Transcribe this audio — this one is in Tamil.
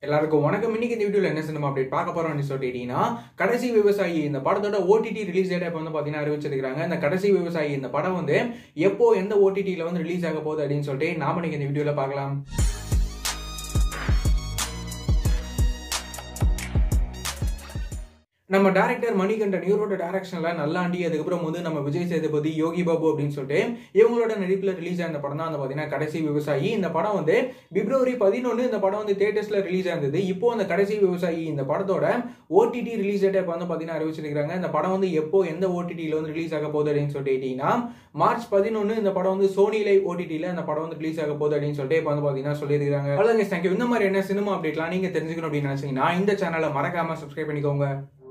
எல்லாருக்கும் வணக்கம் இன்னைக்கு இந்த வீடியோல என்ன சினிமா அப்டேட் பார்க்க போறோம்னு சொல்லிட்டீங்கன்னா கடைசி விவசாயி இந்த படத்தோட ஓடிடி ரிலீஸ் டேட் இப்போ வந்து பாத்தீங்கன்னா அறிவிச்சிருக்காங்க இந்த கடைசி விவசாயி இந்த படம் வந்து எப்போ எந்த ஓடிடில வந்து ரிலீஸ் ஆக போகுது அப்படின்னு சொல்லிட்டு நாம இன்னைக்கு இந்த வீடியோல பார்க்கலாம் நம்ம டேரக்டர் மணிகண்டன் இவரோட டேரக்ஷன்ல நல்லாண்டி அதுக்கப்புறம் வந்து நம்ம விஜய் சேதுபதி யோகி பாபு அப்படின்னு சொல்லிட்டு இவங்களோட நடிப்புல ரிலீஸ் ஆன படம் தான் வந்து பாத்தீங்கன்னா கடைசி விவசாயி இந்த படம் வந்து பிப்ரவரி பதினொன்று இந்த படம் வந்து தேட்டர்ஸ்ல ரிலீஸ் ஆனது இப்போ அந்த கடைசி விவசாயி இந்த படத்தோட ஓடிடி ரிலீஸ் டேட் இப்போ வந்து பாத்தீங்கன்னா அறிவிச்சிருக்காங்க இந்த படம் வந்து எப்போ எந்த ஓடிடியில் வந்து ரிலீஸ் ஆக போகுது அப்படின்னு சொல்லிட்டு கேட்டீங்கன்னா மார்ச் பதினொன்று இந்த படம் வந்து சோனி லைவ் ஓடிடியில் இந்த படம் வந்து ரிலீஸ் ஆக போகுது அப்படின்னு சொல்லிட்டு இப்போ வந்து பாத்தீங்கன்னா சொல்லியிருக்காங்க அவ்வளோ தேங்க்யூ இந்த மாதிரி என்ன சினிமா அப்டேட்லாம் நீங்க தெரிஞ்சுக்கணும் அப்படின்னு நினைச்சீங்கன்னா இந்த சேனலை மறக்காம சப்ஸ்கிரைப் பண்ணிக்கோங்க